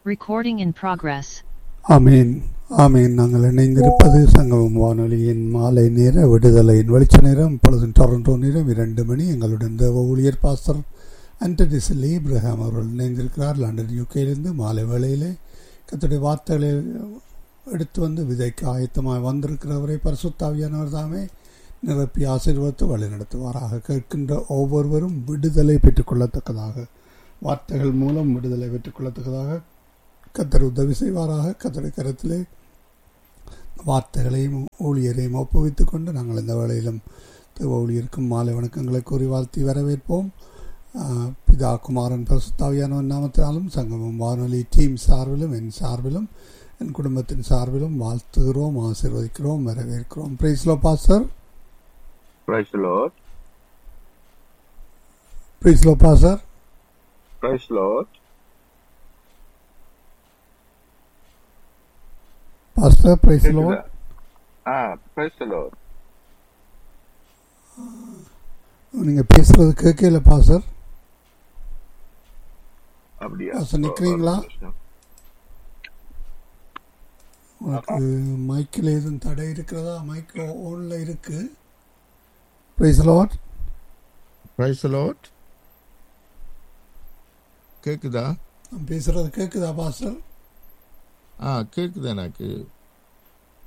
Recording in progress. ஆமீன் ஆமீன் நாங்கள் இணைந்திருப்பது சங்கமம் வானொலியின் மாலை நேர விடுதலையின் வெளிச்ச நேரம் இப்பொழுது டொரண்டோ நேரம் இரண்டு மணி எங்களுடன் தேவ ஊழியர் பாஸ்டர் அண்டடிசில் இப்ரஹாம் அவர்கள் இணைந்திருக்கிறார் லண்டன் யூகேயிலிருந்து மாலை வேளையிலே கத்துடைய வார்த்தைகளை எடுத்து வந்து விதைக்கு ஆயத்தமாக வந்திருக்கிறவரை பரிசுத்தாவியானவர் தாமே நிரப்பி ஆசீர்வத்து வழிநடத்துவாராக கேட்கின்ற ஒவ்வொருவரும் விடுதலை பெற்றுக்கொள்ளத்தக்கதாக வார்த்தைகள் மூலம் விடுதலை பெற்றுக்கொள்ளத்தக்கதாக கத்தர் உதவி செய்வாராக கத்தரை கரத்திலே வார்த்தைகளையும் ஊழியரையும் ஒப்புவித்துக் கொண்டு நாங்கள் இந்த வேளையிலும் தேவ ஊழியருக்கும் மாலை வணக்கங்களை கூறி வாழ்த்தி வரவேற்போம் ஆஹ், பிதா குமாரன் பிரசுத்தாவியானவன் நாமத்தினாலும் சங்கமம் வானொலி டீம் சார்பிலும் என் சார்பிலும் என் குடும்பத்தின் சார்பிலும் வாழ்த்துகிறோம் ஆசீர்வதிக்கிறோம் வரவேற்கிறோம் praise the Lord pastor Praise the Lord. Praise the Lord pastor Praise the Lord. Pastor praise the Lord கேக்குதா? ஆ praise the Lord. நீங்கள் பேசுறது கேட்கல பாஸ்டர் அப்படியா பாஸ்டர் நிக்கிறீங்களா? ஒரு நிமிஷம். உங்களுக்கு மைக்கில் எதுவும் தடை இருக்கிறதா மைக் ஓனில் இருக்கு பிரைஸ் லாட் பிரைஸ் லார்ட் கேக்குதா நான் பேசுறது கேட்குதா பாஸ்டர் ஆ கேக்குது எனக்கு